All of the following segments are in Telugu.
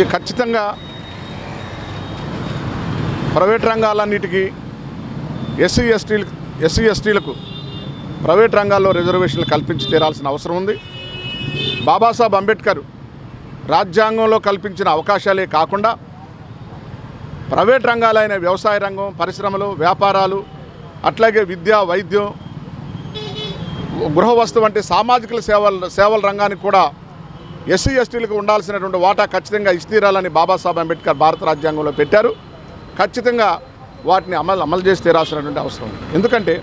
ఇది ఖచ్చితంగా ప్రైవేట్ రంగాలన్నిటికీ ఎస్సీ ఎస్టీలు ఎస్సీ ఎస్టీలకు ప్రైవేట్ రంగాల్లో రిజర్వేషన్లు కల్పించి తీరాల్సిన అవసరం ఉంది బాబాసాహెబ్ అంబేద్కర్ రాజ్యాంగంలో కల్పించిన అవకాశాలే కాకుండా ప్రైవేట్ రంగాలైన వ్యవసాయ రంగం పరిశ్రమలు వ్యాపారాలు అట్లాగే విద్య వైద్యం గృహ వస్తు వంటి సామాజిక సేవల సేవల రంగానికి కూడా ఎస్సీ ఎస్టీలకు ఉండాల్సినటువంటి వాటా ఖచ్చితంగా ఇస్తీరాలని బాబాసాహెబ్ అంబేద్కర్ భారత రాజ్యాంగంలో పెట్టారు ఖచ్చితంగా వాటిని అమలు అమలు చేసి తీరాల్సినటువంటి అవసరం ఉంది ఎందుకంటే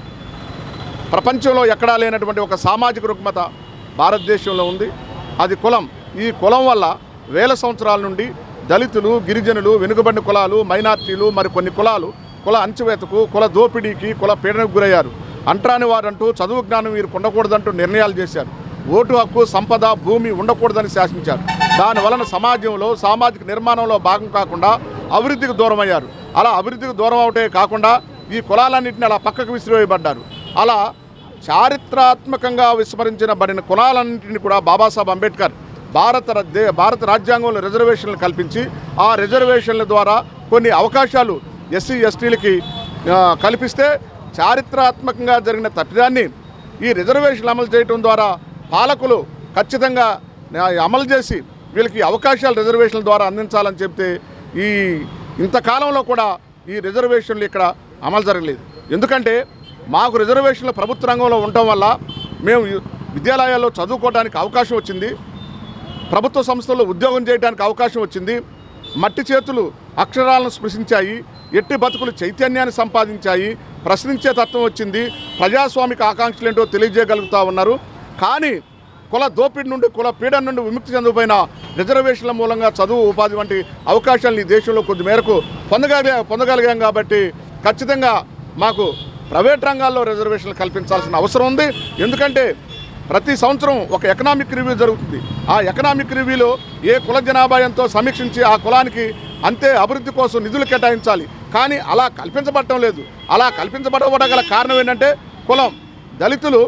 ప్రపంచంలో ఎక్కడా లేనటువంటి ఒక సామాజిక రుగ్మత భారతదేశంలో ఉంది అది కులం ఈ కులం వల్ల వేల సంవత్సరాల నుండి దళితులు గిరిజనులు వెనుకబడిన కులాలు మైనార్టీలు మరి కొన్ని కులాలు కుల అంచువేతకు కుల దోపిడీకి కుల పీడనకు గురయ్యారు అంటరాని వారంటూ చదువు జ్ఞానం వీరు ఉండకూడదంటూ నిర్ణయాలు చేశారు ఓటు హక్కు సంపద భూమి ఉండకూడదని శాసించారు దాని వలన సమాజంలో సామాజిక నిర్మాణంలో భాగం కాకుండా అభివృద్ధికి దూరం అయ్యారు అలా అభివృద్ధికి దూరం అవటే కాకుండా ఈ కులాలన్నింటినీ అలా పక్కకు విసిరివేయబడ్డారు అలా చారిత్రాత్మకంగా విస్మరించబడిన కులాలన్నింటినీ కూడా బాబాసాహెబ్ అంబేద్కర్ భారత ర- దే- భారత రాజ్యాంగంలో రిజర్వేషన్లు కల్పించి ఆ రిజర్వేషన్ల ద్వారా కొన్ని అవకాశాలు ఎస్సీ ఎస్టీలకి ఆ, కల్పిస్తే చారిత్రాత్మకంగా జరిగిన తప్పిదాన్ని ఈ రిజర్వేషన్లు అమలు చేయడం ద్వారా పాలకులు ఖచ్చితంగా ఆ, అమలు చేసి వీళ్ళకి అవకాశాలు రిజర్వేషన్ల ద్వారా అందించాలని చెప్తే ఈ ఇంతకాలంలో కూడా ఈ రిజర్వేషన్లు ఇక్కడ అమలు జరగలేదు ఎందుకంటే మాకు రిజర్వేషన్లు ప్రభుత్వ రంగంలో ఉండటం వల్ల మేము విద్యాలయాల్లో చదువుకోవడానికి అవకాశం వచ్చింది ప్రభుత్వ సంస్థల్లో ఉద్యోగం చేయడానికి అవకాశం వచ్చింది మట్టి చేతులు అక్షరాలను స్పృశించాయి ఎట్టి బతుకులు చైతన్యాన్ని సంపాదించాయి ప్రశ్నించే తత్వం వచ్చింది ప్రజాస్వామిక ఆకాంక్షలు ఏంటో తెలియజేయగలుగుతా ఉన్నారు కానీ కుల దోపిడి నుండి కుల పీడన నుండి విముక్తి చెందిపోయిన రిజర్వేషన్ల మూలంగా చదువు ఉపాధి వంటి అవకాశాలను ఈ దేశంలో కొద్ది మేరకు పొందగలిగా పొందగలిగాం కాబట్టి ఖచ్చితంగా మాకు ప్రైవేట్ రంగాల్లో రిజర్వేషన్లు కల్పించాల్సిన అవసరం ఉంది ఎందుకంటే ప్రతి సంవత్సరం ఒక ఎకనామిక్ రివ్యూ జరుగుతుంది ఆ ఎకనామిక్ రివ్యూలో ఏ కుల జనాభా ఎంతో సమీక్షించి ఆ కులానికి అంతే అభివృద్ధి కోసం నిధులు కేటాయించాలి కానీ అలా కల్పించబడటం లేదు అలా కల్పించబడగల కారణం ఏంటంటే కులం దళితులు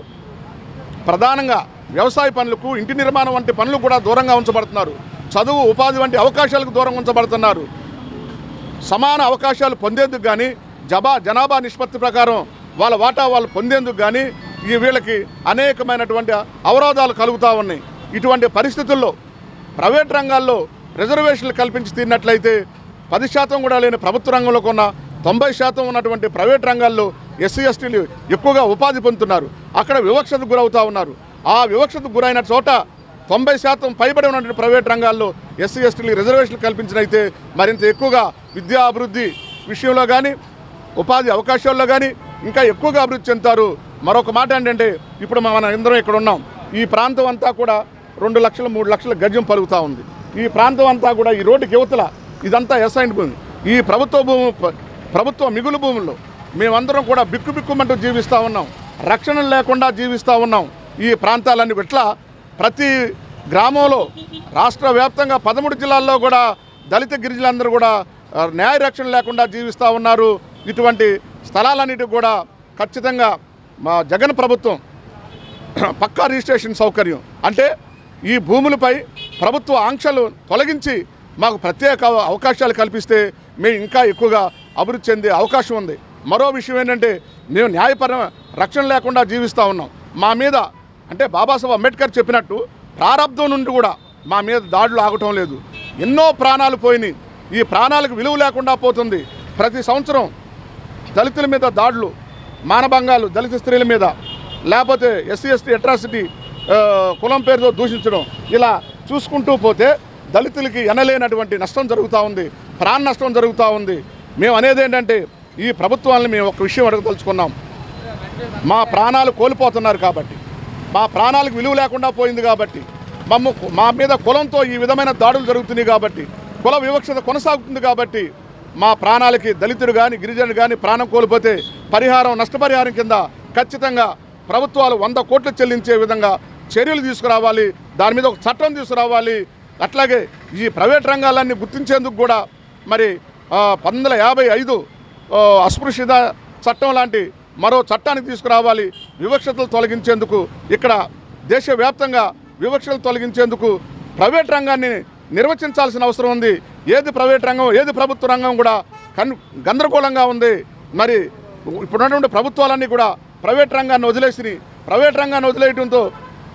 ప్రధానంగా వ్యవసాయ పనులకు ఇంటి నిర్మాణం వంటి పనులు కూడా దూరంగా ఉంచబడుతున్నారు చదువు ఉపాధి వంటి అవకాశాలకు దూరంగా ఉంచబడుతున్నారు సమాన అవకాశాలు పొందేందుకు కానీ జబా జనాభా నిష్పత్తి ప్రకారం వాళ్ళ వాటా వాళ్ళు పొందేందుకు కానీ ఈ వీళ్ళకి అనేకమైనటువంటి అవరోధాలు కలుగుతూ ఉన్నాయి ఇటువంటి పరిస్థితుల్లో ప్రైవేట్ రంగాల్లో రిజర్వేషన్లు కల్పించి తీరినట్లయితే పది శాతం కూడా లేని ప్రభుత్వ రంగంలో కొన్న తొంభై శాతం ఉన్నటువంటి ప్రైవేట్ రంగాల్లో ఎస్సీ ఎస్టీలు ఎక్కువగా ఉపాధి పొందుతున్నారు అక్కడ వివక్షతకు గురవుతూ ఉన్నారు ఆ వివక్షతకు గురైన చోట తొంభై శాతం పైబడి ఉన్నటువంటి ప్రైవేట్ రంగాల్లో ఎస్సీ ఎస్టీలు రిజర్వేషన్లు కల్పించినైతే మరింత ఎక్కువగా విద్యా అభివృద్ధి విషయంలో కానీ ఉపాధి అవకాశాల్లో కానీ ఇంకా ఎక్కువగా అభివృద్ధి చెందుతారు మరొక మాట ఏంటంటే ఇప్పుడు మన అందరం ఇక్కడ ఉన్నాం ఈ ప్రాంతం అంతా కూడా రెండు లక్షల మూడు లక్షల గజం పలుకుతూ ఉంది ఈ ప్రాంతం అంతా కూడా ఈ రోడ్డుకి యువతల ఇదంతా ఎస్ఐన్ భూమి ఈ ప్రభుత్వ భూమి ప్రభుత్వ మిగులు భూముల్లో మేమందరం కూడా బిక్కు బిక్కుమంటూ జీవిస్తూ ఉన్నాం రక్షణ లేకుండా జీవిస్తూ ఉన్నాం ఈ ప్రాంతాలన్నీ ఇట్లా ప్రతి గ్రామంలో రాష్ట్ర వ్యాప్తంగా పదమూడు జిల్లాల్లో కూడా దళిత గిరిజనులందరూ కూడా ఆ, న్యాయ రక్షణ లేకుండా జీవిస్తూ ఉన్నారు ఇటువంటి స్థలాలన్నిటికి కూడా ఖచ్చితంగా మా జగన్ ప్రభుత్వం పక్కా రిజిస్ట్రేషన్ సౌకర్యం అంటే ఈ భూములపై ప్రభుత్వ ఆంక్షలు తొలగించి మాకు ప్రత్యేక అవకాశాలు కల్పిస్తే మేము ఇంకా ఎక్కువగా అభివృద్ధి చెందే అవకాశం ఉంది మరో విషయం ఏంటంటే మేము న్యాయపర రక్షణ లేకుండా జీవిస్తూ ఉన్నాం మా మీద అంటే బాబాసాహెబ్ అంబేద్కర్ చెప్పినట్టు ప్రారంధం నుండి కూడా మా మీద దాడులు ఆగటం లేదు ఎన్నో ప్రాణాలు పోయినాయి ఈ ప్రాణాలకు విలువ లేకుండా పోతుంది ప్రతి సంవత్సరం దళితుల మీద దాడులు మానభంగాలు దళిత స్త్రీల మీద లేకపోతే ఎస్సీ ఎస్టీ అట్రాసిటీ కులం పేరుతో దూషించడం ఇలా చూసుకుంటూ పోతే దళితులకి ఎనలేనటువంటి నష్టం జరుగుతూ ఉంది ప్రాణ నష్టం జరుగుతూ ఉంది మేము అనేది ఏంటంటే ఈ ప్రభుత్వాన్ని మేము ఒక విషయం అడగదలుచుకున్నాం మా ప్రాణాలు కోల్పోతున్నారు కాబట్టి మా ప్రాణాలకు విలువ లేకుండా పోయింది కాబట్టి మమ్మ మా మీద కులంతో ఈ విధమైన దాడులు జరుగుతున్నాయి కాబట్టి కుల వివక్షత కొనసాగుతుంది కాబట్టి మా ప్రాణాలకి దళితుడు కానీ గిరిజనుడు కానీ ప్రాణం కోల్పోతే పరిహారం నష్టపరిహారం కింద ఖచ్చితంగా ప్రభుత్వాలు వంద కోట్లు చెల్లించే విధంగా చర్యలు తీసుకురావాలి దాని మీద ఒక చట్టం తీసుకురావాలి అట్లాగే ఈ ప్రైవేట్ రంగాలన్నీ గుర్తించేందుకు కూడా మరి ఆ, పంతొమ్మిది వందల యాభై ఐదు ఆ, అస్పృశ్యత చట్టం లాంటి మరో చట్టాన్ని తీసుకురావాలి వివక్షతలు తొలగించేందుకు ఇక్కడ దేశవ్యాప్తంగా వివక్షలు తొలగించేందుకు ప్రైవేట్ రంగాన్ని నిర్వచించాల్సిన అవసరం ఉంది ఏది ప్రైవేట్ రంగం ఏది ప్రభుత్వ రంగం కూడా కన్ గందరగోళంగా ఉంది మరి ఇప్పుడున్నటువంటి ప్రభుత్వాలన్నీ కూడా ప్రైవేట్ రంగాన్ని వదిలేసి ప్రైవేట్ రంగాన్ని వదిలేయడంతో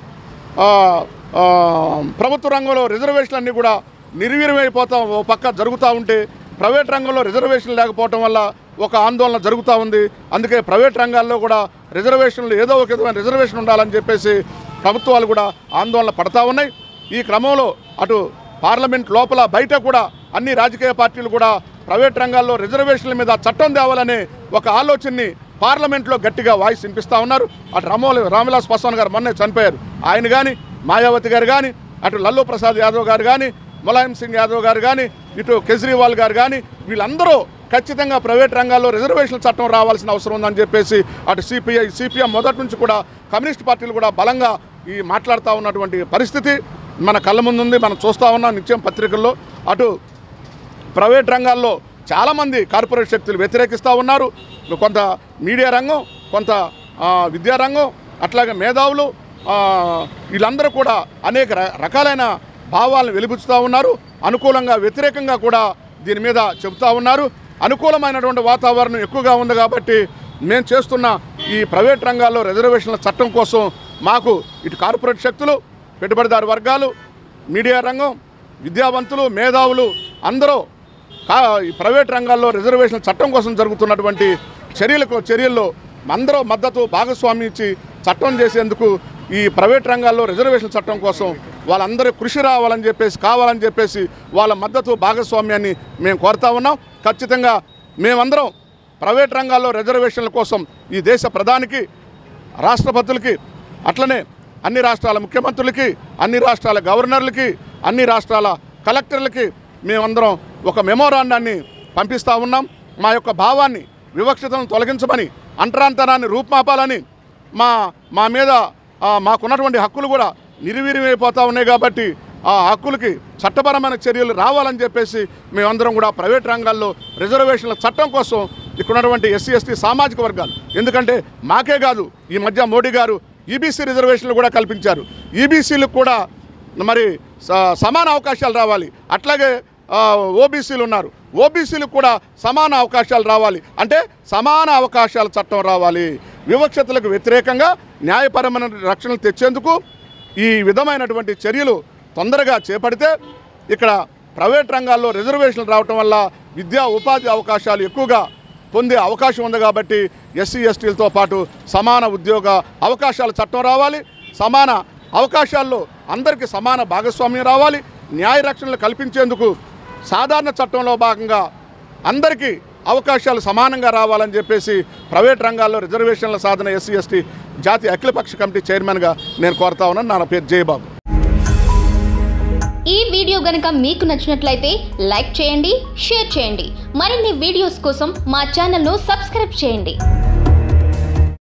ఆ, ఆ, ప్రభుత్వ రంగంలో రిజర్వేషన్లు అన్నీ కూడా నిర్వీర్యమైపోతా ఓ పక్క జరుగుతూ ఉంటే ప్రైవేట్ రంగంలో రిజర్వేషన్ లేకపోవటం వల్ల ఒక ఆందోళన జరుగుతూ ఉంది అందుకే ప్రైవేట్ రంగాల్లో కూడా రిజర్వేషన్లు ఏదో ఒక విధమైన రిజర్వేషన్ ఉండాలని చెప్పేసి ప్రభుత్వాలు కూడా ఆందోళన పడతా ఉన్నాయి ఈ క్రమంలో అటు పార్లమెంట్ లోపల బయట కూడా అన్ని రాజకీయ పార్టీలు కూడా ప్రైవేట్ రంగాల్లో రిజర్వేషన్ల మీద చట్టం తేవాలనే ఒక ఆలోచనని పార్లమెంట్లో గట్టిగా వాయిస్ వినిపిస్తూ ఉన్నారు అటు రామోలు రామవిలాస్ పాస్వాన్ గారు మొన్నే చనిపోయారు ఆయన కానీ మాయావతి గారు కానీ అటు లల్లు ప్రసాద్ యాదవ్ గారు కానీ ములాయం సింగ్ యాదవ్ గారు కానీ ఇటు కేజ్రీవాల్ గారు కానీ వీళ్ళందరూ ఖచ్చితంగా ప్రైవేట్ రంగాల్లో రిజర్వేషన్ చట్టం రావాల్సిన అవసరం ఉందని చెప్పేసి అటు సిపిఐ సిపిఎం మొదటి నుంచి కూడా కమ్యూనిస్ట్ పార్టీలు కూడా బలంగా ఈ మాట్లాడుతూ ఉన్నటువంటి పరిస్థితి మన కళ్ళ ముందు ఉంది మనం చూస్తూ ఉన్నాం నిత్యం పత్రికల్లో అటు ప్రైవేట్ రంగాల్లో చాలామంది కార్పొరేట్ శక్తులు వ్యతిరేకిస్తూ ఉన్నారు కొంత మీడియా రంగం కొంత ఆ, విద్యారంగం అట్లాగే మేధావులు ఆ, వీళ్ళందరూ కూడా అనేక ర- రకాలైన భావాలను వెలిబుచ్చుతూ ఉన్నారు అనుకూలంగా వ్యతిరేకంగా కూడా దీని మీద చెబుతూ ఉన్నారు అనుకూలమైనటువంటి వాతావరణం ఎక్కువగా ఉంది కాబట్టి మేము చేస్తున్న ఈ ప్రైవేట్ రంగాల్లో రిజర్వేషన్ల చట్టం కోసం మాకు ఇటు కార్పొరేట్ శక్తులు పెట్టుబడిదారు వర్గాలు మీడియా రంగం విద్యావంతులు మేధావులు అందరూ కా ఈ ప్రైవేట్ రంగాల్లో రిజర్వేషన్ చట్టం కోసం జరుగుతున్నటువంటి చర్యలకు చర్యల్లో అందరూ మద్దతు భాగస్వామ్యం ఇచ్చి చట్టం చేసేందుకు ఈ ప్రైవేట్ రంగాల్లో రిజర్వేషన్ చట్టం కోసం వాళ్ళందరూ కృషి రావాలని చెప్పేసి కావాలని చెప్పేసి వాళ్ళ మద్దతు భాగస్వామ్యాన్ని మేము కోరుతా ఉన్నాం ఖచ్చితంగా మేమందరం ప్రైవేట్ రంగాల్లో రిజర్వేషన్ల కోసం ఈ దేశ ప్రధానికి రాష్ట్రపతులకి అట్లనే అన్ని రాష్ట్రాల ముఖ్యమంత్రులకి అన్ని రాష్ట్రాల గవర్నర్లకి అన్ని రాష్ట్రాల కలెక్టర్లకి మేమందరం ఒక మెమోరాండాన్ని పంపిస్తూ ఉన్నాం మా యొక్క భావాన్ని వివక్షతను తొలగించమని అంటరాంతరాన్ని రూపుమాపాలని మా మా మీద ఆ, మాకున్నటువంటి హక్కులు కూడా నిర్వీర్యమైపోతూ ఉన్నాయి కాబట్టి ఆ హక్కులకి చట్టపరమైన చర్యలు రావాలని చెప్పేసి మేమందరం కూడా ప్రైవేట్ రంగాల్లో రిజర్వేషన్ల చట్టం కోసం ఇక్కడ ఉన్నటువంటి ఎస్సీ ఎస్టీ సామాజిక వర్గాలు ఎందుకంటే మాకే కాదు ఈ మధ్య మోడీ గారు ఈబీసీ రిజర్వేషన్లు కూడా కల్పించారు ఈబీసీలకు కూడా మరి స- సమాన అవకాశాలు రావాలి అట్లాగే ఆ, ఓబీసీలు ఉన్నారు ఓబీసీలకు కూడా సమాన అవకాశాలు రావాలి అంటే సమాన అవకాశాల చట్టం రావాలి వివక్షతలకు వ్యతిరేకంగా న్యాయపరమైన రక్షణలు తెచ్చేందుకు ఈ విధమైనటువంటి చర్యలు తొందరగా చేపడితే ఇక్కడ ప్రైవేట్ రంగాల్లో రిజర్వేషన్లు రావటం వల్ల విద్యా ఉపాధి అవకాశాలు ఎక్కువగా పొందే అవకాశం ఉంది కాబట్టి ఎస్సీ ఎస్టీలతో పాటు సమాన ఉద్యోగ అవకాశాల చట్టం రావాలి సమాన అవకాశాల్లో అందరికీ సమాన భాగస్వామ్యం రావాలి న్యాయ రక్షణలు కల్పించేందుకు సాధారణ చట్టంలో భాగంగా అందరికీ అవకాశాలు సమానంగా రావాలని చెప్పేసి ప్రైవేట్ రంగాల్లో రిజర్వేషన్ల సాధన ఎస్సీ ఎస్టీ జాతీయ అఖిలపక్ష కమిటీ చైర్మన్గా నేను కోరుతా ఉన్నాను నా పేరు జయబాబు ఈ వీడియో గనుక మీకు నచ్చినట్లయితే లైక్ చేయండి షేర్ చేయండి మరిన్ని వీడియోస్ కోసం మా ఛానల్ను సబ్స్క్రైబ్ చేయండి